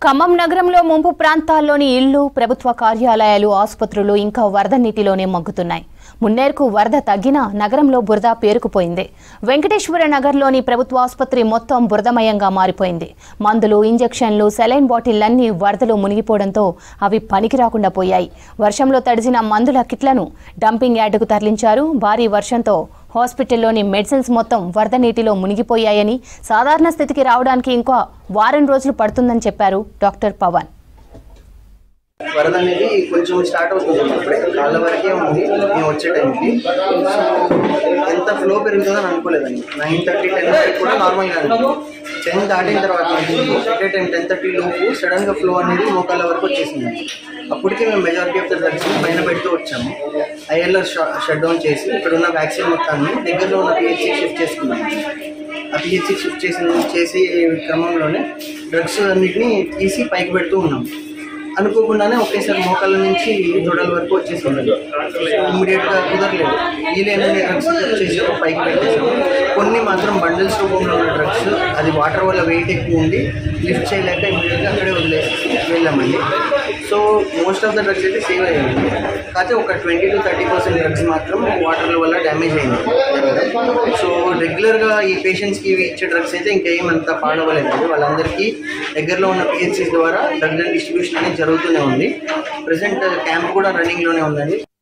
ఖమ్మం నగరంలో ముంపు ప్రాంతాల్లోని ఇళ్లు ప్రభుత్వ కార్యాలయాలు ఆసుపత్రులు ఇంకా వరద నీటిలోనే మగ్గుతున్నాయి మున్నేరుకు వరద తగ్గినా నగరంలో బురద పేరుకుపోయింది వెంకటేశ్వర నగర్లోని ప్రభుత్వ ఆసుపత్రి మొత్తం బురదమయంగా మారిపోయింది మందులు ఇంజెక్షన్లు సెలైన్ బాటిళ్లన్నీ వరదలో మునిగిపోవడంతో అవి పనికి రాకుండా పోయాయి వర్షంలో తడిసిన మందుల కిట్లను డంపింగ్ యార్డుకు తరలించారు భారీ వర్షంతో హాస్పిటల్లోని మెడిసిన్స్ మొత్తం వరద నీటిలో మునిగిపోయాయని సాధారణ స్థితికి రావడానికి ఇంకా వారం రోజులు పడుతుందని చెప్పారు డాక్టర్ పవన్ వరద అనేది కొంచెం స్టార్ట్ అవుతుంది ఇప్పుడే కాళ్ళ వరకే ఉంది మేము వచ్చే టైంకి ఎంత ఫ్లో పెరుగుతుందని అనుకోలేదండి నైన్ థర్టీ టెన్ వరకు కూడా నార్మల్గా టెన్ దాటిన తర్వాత ఎట్ టైం టెన్ థర్టీ లోపు సడన్గా ఫ్లో అనేది మోకాళ్ళ వరకు వచ్చేసింది అప్పటికే మేము మెజారిటీ ఆఫ్ ద డ్రగ్స్ పైన పెడుతూ వచ్చాము ఐఎల్ఆర్ షట్ డౌన్ చేసి ఇక్కడ ఉన్న వ్యాక్సిన్ మొత్తాన్ని దగ్గరలో ఉన్న పిహెచ్సి షిఫ్ట్ చేసుకున్నాము ఆ పిహెచ్సి షిఫ్ట్ చేసిన చేసి క్రమంలోనే డ్రగ్స్ అన్నిటిని తీసి పైకి పెడుతూ ఉన్నాం అనుకోకుండానే ఒకేసారి మోకాళ్ళ నుంచి తొడల వరకు వచ్చేసింది ఇమ్మీడియట్గా కుదరలేదు వీలైన డ్రగ్స్ చేసి పైకి పెట్టేసాము కొన్ని మాత్రం బండిల్స్ రూపంలో ఉన్న డ్రగ్స్ అది వాటర్ వల్ల వెయిట్ ఎక్కువ ఉండి లిఫ్ట్ చేయలేక ఇమ్మీడియట్గా అక్కడే వదిలేసి వెళ్ళామండి so most of the drugs అయితే సేవ్ అయ్యాయి కాకపోతే ఒక twenty two thirty percent drugs మాత్రం వాటర్ వల్ల డ్యామేజ్ అయింది సో రెగ్యులర్గా ఈ పేషెంట్స్కి ఇవి ఇచ్చే డ్రగ్స్ అయితే ఇంకేం అంత పాడవలేదు వాళ్ళందరికీ దగ్గరలో ఉన్న పిహెచ్సిస్ ద్వారా డ్రగ్ డిస్ట్రిబ్యూషన్ అనేది జరుగుతూనే ఉంది ప్రజెంట్ క్యాంప్ కూడా రన్నింగ్లోనే ఉందండి